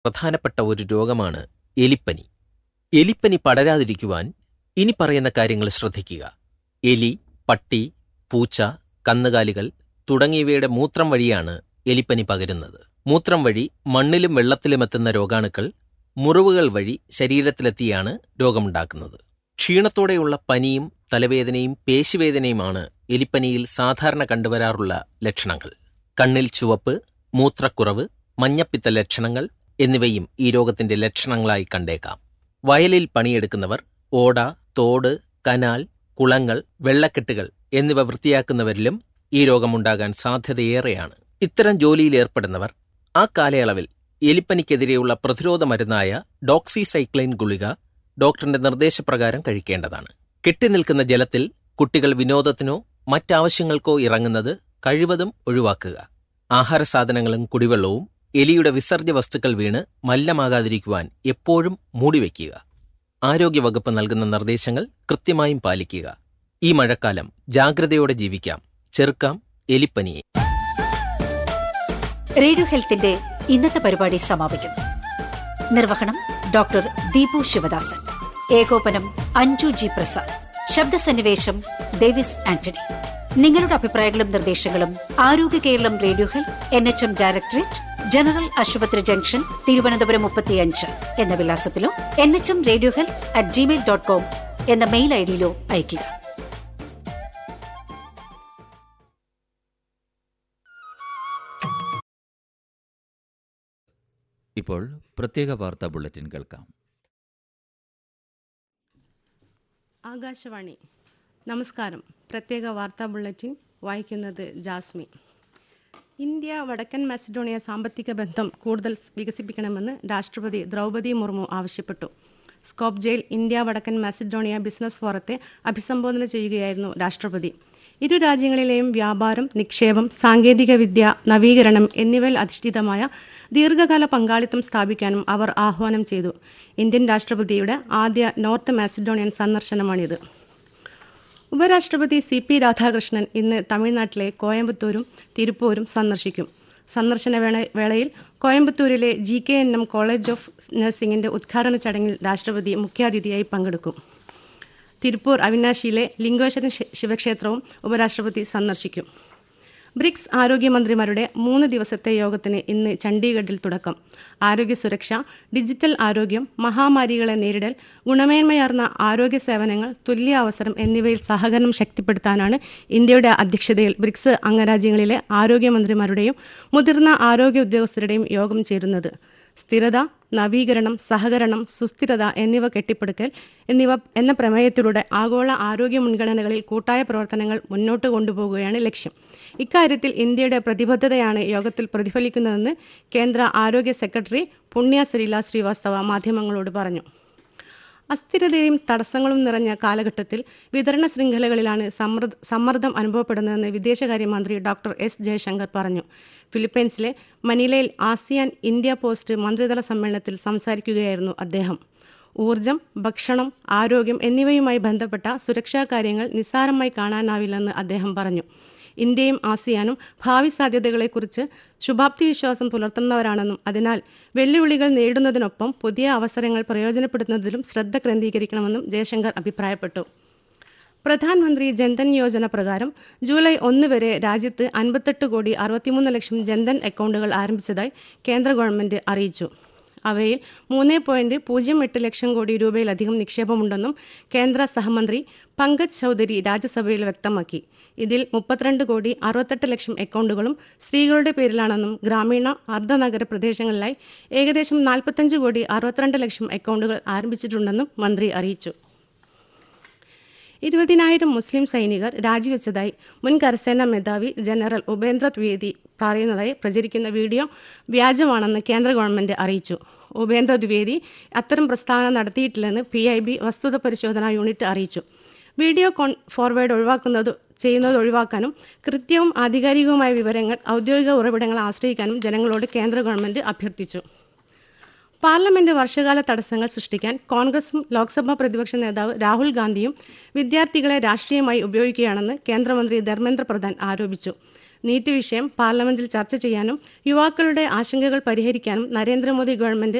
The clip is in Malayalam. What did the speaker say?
പ്രധാനപ്പെട്ട ഒരു രോഗമാണ് എലിപ്പനി എലിപ്പനി പടരാതിരിക്കുവാൻ ഇനി പറയുന്ന കാര്യങ്ങൾ ശ്രദ്ധിക്കുക എലി പട്ടി പൂച്ച കന്നുകാലികൾ തുടങ്ങിയവയുടെ മൂത്രം വഴിയാണ് എലിപ്പനി പകരുന്നത് മൂത്രം വഴി മണ്ണിലും വെള്ളത്തിലുമെത്തുന്ന രോഗാണുക്കൾ മുറിവുകൾ വഴി ശരീരത്തിലെത്തിയാണ് രോഗമുണ്ടാക്കുന്നത് ക്ഷീണത്തോടെയുള്ള പനിയും തലവേദനയും പേശിവേദനയുമാണ് എലിപ്പനിയിൽ സാധാരണ കണ്ടുവരാറുള്ള ലക്ഷണങ്ങൾ കണ്ണിൽ ചുവപ്പ് മൂത്രക്കുറവ് മഞ്ഞപ്പിത്ത ലക്ഷണങ്ങൾ എന്നിവയും ഈ രോഗത്തിന്റെ ലക്ഷണങ്ങളായി കണ്ടേക്കാം വയലിൽ പണിയെടുക്കുന്നവർ ഓട തോട് കനാൽ കുളങ്ങൾ വെള്ളക്കെട്ടുകൾ എന്നിവ വൃത്തിയാക്കുന്നവരിലും ഈ രോഗമുണ്ടാകാൻ സാധ്യതയേറെയാണ് ഇത്തരം ജോലിയിൽ ഏർപ്പെടുന്നവർ ആ കാലയളവിൽ എലിപ്പനിക്കെതിരെയുള്ള പ്രതിരോധ മരുന്നായ ഡോക്സിസൈക്ലൈൻ ഗുളിക ഡോക്ടറിന്റെ നിർദ്ദേശപ്രകാരം കഴിക്കേണ്ടതാണ് കെട്ടിനിൽക്കുന്ന ജലത്തിൽ കുട്ടികൾ വിനോദത്തിനോ മറ്റാവശ്യങ്ങൾക്കോ ഇറങ്ങുന്നത് കഴിവതും ഒഴിവാക്കുക ആഹാരസാധനങ്ങളും കുടിവെള്ളവും എലിയുടെ വിസർജ്യ വസ്തുക്കൾ വീണ് മലിനമാകാതിരിക്കുവാൻ എപ്പോഴും മൂടിവെക്കുക ആരോഗ്യവകുപ്പ് നൽകുന്ന നിർദ്ദേശങ്ങൾ കൃത്യമായും പാലിക്കുക ഈ മഴക്കാലം ജാഗ്രതയോടെ ജീവിക്കാം ചെറുക്കാം എലിപ്പനിയെ റേഡിയോ ഹെൽത്തിന്റെ ഇന്നത്തെ പരിപാടി സമാപിക്കുന്നു നിർവഹണം ഡോക്ടർ ദീപു ശിവദാസൻ ഏകോപനം അഞ്ജു ജി പ്രസാദ് ശബ്ദസന്നിവേശം ഡേവിസ് ആന്റണി നിങ്ങളുടെ അഭിപ്രായങ്ങളും നിർദ്ദേശങ്ങളും Arogya Keralam radio health N H M directorate general ആശുപത്രി ജംഗ്ഷൻ തിരുവനന്തപുരം മുപ്പത്തിയഞ്ച് എന്ന വിലാസത്തിലോ N H M radio health at Gmail dot com എന്ന മെയിൽ ഐഡിയിലോ അയയ്ക്കുക ഇപ്പോൾ പ്രത്യേക വാർത്താ ബുള്ളറ്റിൻ കേൾക്കാം ആകാശവാണി നമസ്കാരം പ്രത്യേക വാർത്താ ബുള്ളറ്റിൻ വായിക്കുന്നത് ജാസ്മി ഇന്ത്യ വടക്കൻ മാസിഡോണിയ സാമ്പത്തിക ബന്ധം കൂടുതൽ വികസിപ്പിക്കണമെന്ന് രാഷ്ട്രപതി ദ്രൗപദി മുർമു ആവശ്യപ്പെട്ടു സ്കോപ്പ് ജയിൽ ഇന്ത്യ വടക്കൻ മാസിഡോണിയ ബിസിനസ് ഫോറത്തെ അഭിസംബോധന ചെയ്യുകയായിരുന്നു രാഷ്ട്രപതി ഇരു രാജ്യങ്ങളിലെയും വ്യാപാരം നിക്ഷേപം സാങ്കേതികവിദ്യ നവീകരണം എന്നിവയിൽ അധിഷ്ഠിതമായ ദീർഘകാല പങ്കാളിത്തം സ്ഥാപിക്കാനും അവർ ആഹ്വാനം ചെയ്തു ഇന്ത്യൻ രാഷ്ട്രപതിയുടെ ആദ്യ നോർത്ത് മാസിഡോണിയൻ സന്ദർശനമാണിത് ഉപരാഷ്ട്രപതി സി പി രാധാകൃഷ്ണൻ ഇന്ന് തമിഴ്നാട്ടിലെ കോയമ്പത്തൂരും തിരുപ്പൂരും സന്ദർശിക്കും സന്ദർശന വേള വേളയിൽ കോയമ്പത്തൂരിലെ G K N M college of നഴ്സിംഗിന്റെ ഉദ്ഘാടന ചടങ്ങിൽ രാഷ്ട്രപതി മുഖ്യാതിഥിയായി പങ്കെടുക്കും തിരുപ്പൂർ അവിനാശിയിലെ ലിംഗേശ്വരൻ ശിവക്ഷേത്രവും ഉപരാഷ്ട്രപതി സന്ദർശിക്കും ബ്രിക്സ് ആരോഗ്യമന്ത്രിമാരുടെ മൂന്ന് ദിവസത്തെ യോഗത്തിന് ഇന്ന് ചണ്ഡീഗഡിൽ തുടക്കം ആരോഗ്യ സുരക്ഷ ഡിജിറ്റൽ ആരോഗ്യം മഹാമാരികളെ നേരിടൽ ഗുണമേന്മയാർന്ന ആരോഗ്യ സേവനങ്ങൾ തുല്യ അവസരം എന്നിവയിൽ സഹകരണം ശക്തിപ്പെടുത്താനാണ് ഇന്ത്യയുടെ അധ്യക്ഷതയിൽ ബ്രിക്സ് അംഗരാജ്യങ്ങളിലെ ആരോഗ്യമന്ത്രിമാരുടെയും മുതിർന്ന ആരോഗ്യ ഉദ്യോഗസ്ഥരുടെയും യോഗം ചേരുന്നത് സ്ഥിരത നവീകരണം സഹകരണം സുസ്ഥിരത എന്നിവ കെട്ടിപ്പടുക്കൽ എന്നിവ എന്ന പ്രമേയത്തിലൂടെ ആഗോള ആരോഗ്യ മുൻഗണനകളിൽ കൂട്ടായ പ്രവർത്തനങ്ങൾ മുന്നോട്ട് കൊണ്ടുപോകുകയാണ് ലക്ഷ്യം ഇക്കാര്യത്തിൽ ഇന്ത്യയുടെ പ്രതിബദ്ധതയാണ് യോഗത്തിൽ പ്രതിഫലിക്കുന്നതെന്ന് കേന്ദ്ര ആരോഗ്യ സെക്രട്ടറി പുണ്യ ശ്രീല ശ്രീവാസ്തവ മാധ്യമങ്ങളോട് പറഞ്ഞു അസ്ഥിരതയും തടസ്സങ്ങളും നിറഞ്ഞ കാലഘട്ടത്തിൽ വിതരണ ശൃംഖലകളിലാണ് സമ്മർദ്ദ സമ്മർദ്ദം അനുഭവപ്പെടുന്നതെന്ന് വിദേശകാര്യമന്ത്രി ഡോക്ടർ എസ് ജയശങ്കർ പറഞ്ഞു ഫിലിപ്പൈൻസിലെ മനിലയിൽ ആസിയാൻ ഇന്ത്യ പോസ്റ്റ് മന്ത്രിതല സമ്മേളനത്തിൽ സംസാരിക്കുകയായിരുന്നു അദ്ദേഹം ഊർജം ഭക്ഷണം ആരോഗ്യം എന്നിവയുമായി ബന്ധപ്പെട്ട സുരക്ഷാ കാര്യങ്ങൾ നിസ്സാരമായി കാണാനാവില്ലെന്ന് അദ്ദേഹം പറഞ്ഞു ഇന്ത്യയും ആസിയാനും ഭാവി സാധ്യതകളെക്കുറിച്ച് ശുഭാപ്തി വിശ്വാസം പുലർത്തുന്നവരാണെന്നും അതിനാൽ വെല്ലുവിളികൾ നേരിടുന്നതിനൊപ്പം പുതിയ അവസരങ്ങൾ പ്രയോജനപ്പെടുത്തുന്നതിലും ശ്രദ്ധ കേന്ദ്രീകരിക്കണമെന്നും ജയശങ്കർ അഭിപ്രായപ്പെട്ടു പ്രധാനമന്ത്രി ജൻധൻ യോജന പ്രകാരം ജൂലൈ ഒന്ന് വരെ രാജ്യത്ത് അൻപത്തെട്ട് കോടി അറുപത്തിമൂന്ന് ലക്ഷം ജൻധൻ അക്കൗണ്ടുകൾ ആരംഭിച്ചതായി കേന്ദ്ര ഗവൺമെന്റ് അറിയിച്ചു അവയിൽ മൂന്ന് പോയിന്റ് പൂജ്യം എട്ട് ലക്ഷം കോടി രൂപയിലധികം നിക്ഷേപമുണ്ടെന്നും കേന്ദ്ര സഹമന്ത്രി പങ്കജ് ചൌധരി രാജ്യസഭയിൽ വ്യക്തമാക്കി ഇതിൽ മുപ്പത്തിരണ്ട് കോടി അറുപത്തെട്ട് ലക്ഷം അക്കൗണ്ടുകളും സ്ത്രീകളുടെ പേരിലാണെന്നും ഗ്രാമീണ അർദ്ധനഗര പ്രദേശങ്ങളിലായി ഏകദേശം നാൽപ്പത്തഞ്ച് കോടി അറുപത്തിരണ്ട് ലക്ഷം അക്കൗണ്ടുകൾ ആരംഭിച്ചിട്ടുണ്ടെന്നും മന്ത്രി അറിയിച്ചു ഇരുപതിനായിരം മുസ്ലിം സൈനികർ രാജിവെച്ചതായി മുൻ കരസേനാ മേധാവി ജനറൽ ഉപേന്ദ്ര ദ്വിവേദി പറയുന്നതായി പ്രചരിക്കുന്ന വീഡിയോ വ്യാജമാണെന്ന് കേന്ദ്ര ഗവൺമെന്റ് അറിയിച്ചു ഉപേന്ദ്ര ദ്വിവേദി അത്തരം പ്രസ്താവന നടത്തിയിട്ടില്ലെന്ന് പി ഐ ബി വസ്തുത പരിശോധനാ യൂണിറ്റ് അറിയിച്ചു വീഡിയോ കോൺ ഫോർവേഡ് ഒഴിവാക്കുന്നത് ചെയ്യുന്നത് ഒഴിവാക്കാനും കൃത്യവും ആധികാരികവുമായ വിവരങ്ങൾ ഔദ്യോഗിക ഉറവിടങ്ങൾ ആശ്രയിക്കാനും ജനങ്ങളോട് കേന്ദ്ര ഗവൺമെന്റ് അഭ്യർത്ഥിച്ചു പാർലമെന്റ് വർഷകാല തടസ്സങ്ങൾ സൃഷ്ടിക്കാൻ കോൺഗ്രസും ലോക്സഭാ പ്രതിപക്ഷ നേതാവ് രാഹുൽ ഗാന്ധിയും വിദ്യാർത്ഥികളെ രാഷ്ട്രീയമായി ഉപയോഗിക്കുകയാണെന്ന് കേന്ദ്രമന്ത്രി ധർമ്മേന്ദ്ര പ്രധാൻ ആരോപിച്ചു നീറ്റ് വിഷയം പാർലമെന്റിൽ ചർച്ച ചെയ്യാനും യുവാക്കളുടെ ആശങ്കകൾ പരിഹരിക്കാനും നരേന്ദ്രമോദി ഗവൺമെന്റ്